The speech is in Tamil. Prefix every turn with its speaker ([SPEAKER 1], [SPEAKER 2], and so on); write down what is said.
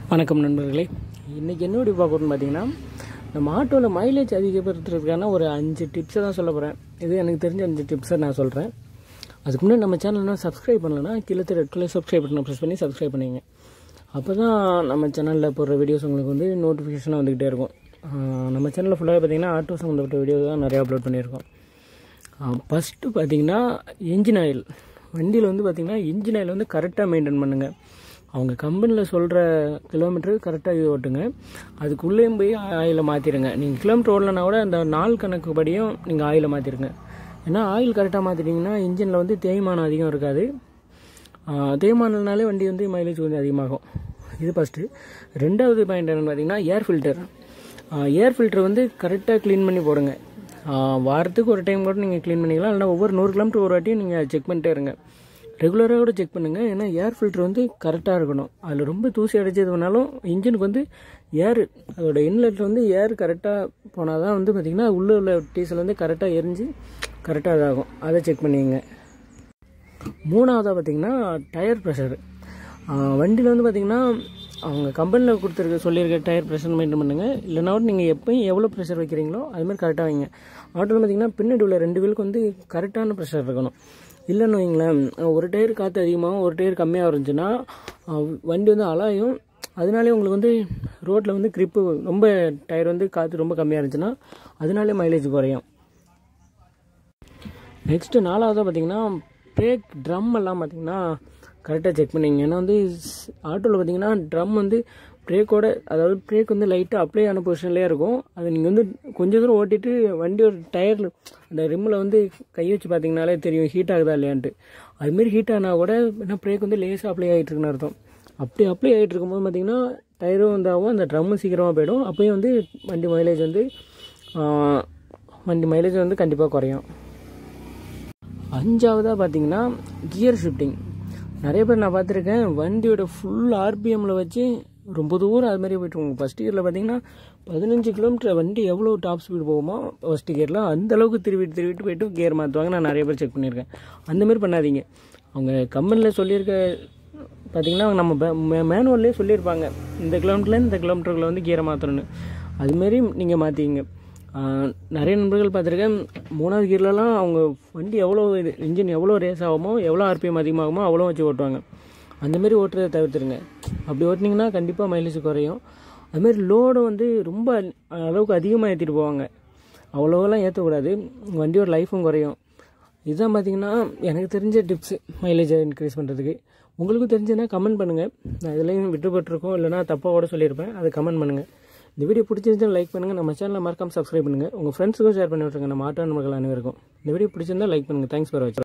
[SPEAKER 1] வணக்கம் நண்பர்களே இன்றைக்கி என்ன வீடியோ பார்க்கணும்னு பார்த்தீங்கன்னா நம்ம ஆட்டோவில் மைலேஜ் அதிகப்படுத்துறதுக்கான ஒரு அஞ்சு டிப்ஸை தான் சொல்ல போகிறேன் இது எனக்கு தெரிஞ்ச அஞ்சு டிப்ஸை நான் சொல்கிறேன் அதுக்கு முன்னாடி நம்ம சேனல் இன்னும் சப்ஸ்கிரைப் பண்ணலன்னா கீழே ரெட் கலர் சப்ஸ்கிரைப் பண்ண ப்ரெஸ் பண்ணி சப்ஸ்கிரைப் பண்ணிங்க அப்போ தான் நம்ம சேனலில் போடுற வீடியோஸ் உங்களுக்கு வந்து நோட்டிஃபிகேஷனாக வந்துக்கிட்டே இருக்கும் ஆஹ் நம்ம சேனலில் ஃபுல்லாக பார்த்தீங்கன்னா ஆட்டோ சம்மந்தப்பட்ட வீடியோ தான் நிறையா அப்லோட் பண்ணியிருக்கோம் ஃபஸ்ட்டு பார்த்தீங்கன்னா இன்ஜின் ஆயில் வண்டியில் வந்து பார்த்தீங்கன்னா இன்ஜின் ஆயில் வந்து கரெக்டாக மெயின்டைன் பண்ணுங்கள் அவங்க கம்பெனியில் சொல்கிற கிலோமீட்டர் கரெக்டாக இது ஓட்டுங்க அதுக்குள்ளேயும் போய் ஆயிலை மாற்றிடுங்க நீங்கள் கிலோமீட்டர் ஓடலனா கூட அந்த நாள் கணக்கு படியும் நீங்கள் ஆயிலை மாற்றிடுங்க ஏன்னா ஆயில் கரெக்டாக மாற்றிட்டிங்கன்னா இன்ஜினில் வந்து தேய்மானம் அதிகம் இருக்காது ஆஹ் தேய்மானம்னாலே வண்டி வந்து மைலேஜ் கொஞ்சம் அதிகமாகும் இது ஃபஸ்ட்டு ரெண்டாவது பாயிண்ட் என்னென்னு பார்த்தீங்கன்னா ஏர் ஃபில்டர் ஏர் ஃபில்டர் வந்து கரெக்டாக க்ளீன் பண்ணி போடுங்க ஆஹ் வாரத்துக்கு ஒரு டைம் கூட நீங்கள் க்ளீன் பண்ணிக்கலாம் இல்லைனா ஒவ்வொரு நூறு கிலோமீட்டர் ஒரு வாட்டியும் நீங்கள் செக் பண்ணிட்டே இருங்க ரெகுலராக கூட செக் பண்ணுங்கள் ஏன்னா ஏர் ஃபில்டர் வந்து கரெக்டாக இருக்கணும் அதில் ரொம்ப தூசி அடைச்சது பண்ணாலும் இன்ஜினுக்கு வந்து ஏர் அதோட இன்லெட்டில் வந்து ஏர் கரெக்டாக போனால் தான் வந்து பார்த்திங்கன்னா உள்ளே உள்ள டீசல் வந்து கரெக்டாக எரிஞ்சு கரெக்டாக இதாகும் அதை செக் பண்ணிக்கங்க மூணாவதாக பார்த்தீங்கன்னா டயர் ப்ரெஷர் வண்டியில் வந்து பார்த்தீங்கன்னா அவங்க கம்பெனியில் கொடுத்துருக்க சொல்லியிருக்க டயர் ப்ரெஷர் மெயின்டைன் பண்ணுங்கள் இல்லைனா கூட நீங்கள் எப்பயும் எவ்வளோ ப்ரெஷர் வைக்கிறீங்களோ அதுமாதிரி கரெக்டாக வைங்க ஆட்டோவில் பார்த்தீங்கன்னா பின்னாடி உள்ள ரெண்டு வீலுக்கு வந்து கரெக்டான ப்ரெஷர் இருக்கணும் இல்லைன்னு வைங்களேன் ஒரு டயர் காற்று அதிகமாகவும் ஒரு டயர் கம்மியாக இருந்துச்சுன்னா அஹ் வண்டி வந்து அலாயும் அதனாலே உங்களுக்கு வந்து ரோட்டில் வந்து கிரிப்பு ரொம்ப டயர் வந்து காற்று ரொம்ப கம்மியாக இருந்துச்சுன்னா அதனாலே மைலேஜ் குறையும் நெக்ஸ்ட்டு நாலாவதாக பார்த்தீங்கன்னா பிரேக் ட்ரம் எல்லாம் பார்த்தீங்கன்னா கரெக்டாக செக் பண்ணிங்க ஏன்னா வந்து ஆட்டோவில் பார்த்தீங்கன்னா ட்ரம் வந்து பிரேக்கோட அதாவது பிரேக் வந்து லைட்டாக அப்ளை ஆன பொசிஷன்லேயே இருக்கும் அதை நீங்கள் வந்து கொஞ்சம் தூரம் ஓட்டிட்டு வண்டியோட டயரில் அந்த ரிம்மில் வந்து கை வச்சு பார்த்தீங்கனாலே தெரியும் ஹீட் ஆகுதா இல்லையான்ட்டு அதுமாரி ஹீட் ஆனால் கூட என்ன பிரேக் வந்து லேசாக அப்ளை ஆகிட்டு இருக்குன்னு அர்த்தம் அப்படி அப்ளை ஆகிட்டு இருக்கும்போது பார்த்தீங்கன்னா டயரும் வந்து ஆகும் அந்த ட்ரம்மும் சீக்கிரமாக போயிடும் அப்போயும் வந்து வண்டி மைலேஜ் வந்து ஆஹ், வண்டி மைலேஜ் வந்து கண்டிப்பாக குறையும் அஞ்சாவதாக பார்த்தீங்கன்னா கியர் ஷிஃப்டிங் நிறைய பேர் நான் பார்த்துருக்கேன் வண்டியோட ஃபுல் ஆர்பிஎம்மில் வச்சு ரொம்ப தூரம் அது மாதிரி போயிட்டு இருக்கும் ஃபஸ்ட் கியரில் பார்த்தீங்கன்னா பதினஞ்சு கிலோமீட்டர் வண்டி எவ்வளோ டாப் ஸ்பீடு போகுமோ ஃபஸ்ட் கியரில் அந்த அளவுக்கு திருவிட்டு திருவிட்டு போயிட்டு கியர் மாற்றுவாங்க நான் நிறைய பேர் செக் பண்ணியிருக்கேன் அந்த மாதிரி பண்ணாதீங்க அவங்க கம்பெனியில் சொல்லியிருக்க பார்த்தீங்கன்னா நம்ம மேனுவல்லே சொல்லியிருப்பாங்க இந்த கிலோமீட்டர்ல இந்த கிலோமீட்டருக்குள்ள வந்து கியரை மாற்றணும்னு அதுமாரி நீங்கள் மாற்றிங்க ஆஹ் நிறைய நண்பர்கள் பார்த்துருக்கேன் மூணாவது கீர்லலாம் அவங்க வண்டி எவ்வளோ இது இன்ஜின் எவ்வளோ ரேஸ் ஆகுமோ எவ்வளோ ஆர்பிஎம் அதிகமாகுமோ அவ்வளோ வச்சு ஓட்டுவாங்க அந்தமாரி ஓட்டுறதை தவிர்த்துருங்க அப்படி ஓட்டினீங்கன்னா கண்டிப்பாக மைலேஜ் குறையும் அதுமாரி லோடு வந்து ரொம்ப அளவுக்கு அதிகமாக ஏற்றிட்டு போவாங்க அவ்வளோவெல்லாம் ஏற்றக்கூடாது வண்டியோட லைஃபும் குறையும் இதுதான் பார்த்தீங்கன்னா எனக்கு தெரிஞ்ச டிப்ஸு மைலேஜை இன்க்ரீஸ் பண்ணுறதுக்கு உங்களுக்கும் தெரிஞ்சதுன்னா கமெண்ட் பண்ணுங்கள் நான் இதுலேயும் விட்டுப்பட்டிருக்கோம் இல்லைனா தப்பாக கூட சொல்லியிருப்பேன் அதை கமெண்ட் பண்ணுங்கள் இந்த வீடியோ பிடிச்சிருந்துச்சுன்னா லைக் பண்ணுங்கள் நம்ம சேனலை மறக்காம சப்ஸ்கிரைப் பண்ணுங்கள் உங்கள் ஃப்ரெண்ட்ஸுக்கும் ஷேர் பண்ணி விட்ருங்க நம்ம ஆட்டோ நண்பர்கள் அனைவருக்கும் இந்த வீடியோ பிடிச்சிருந்தா லைக் பண்ணுங்கள் தேங்க்ஸ் ஃபார் வாட்சிங்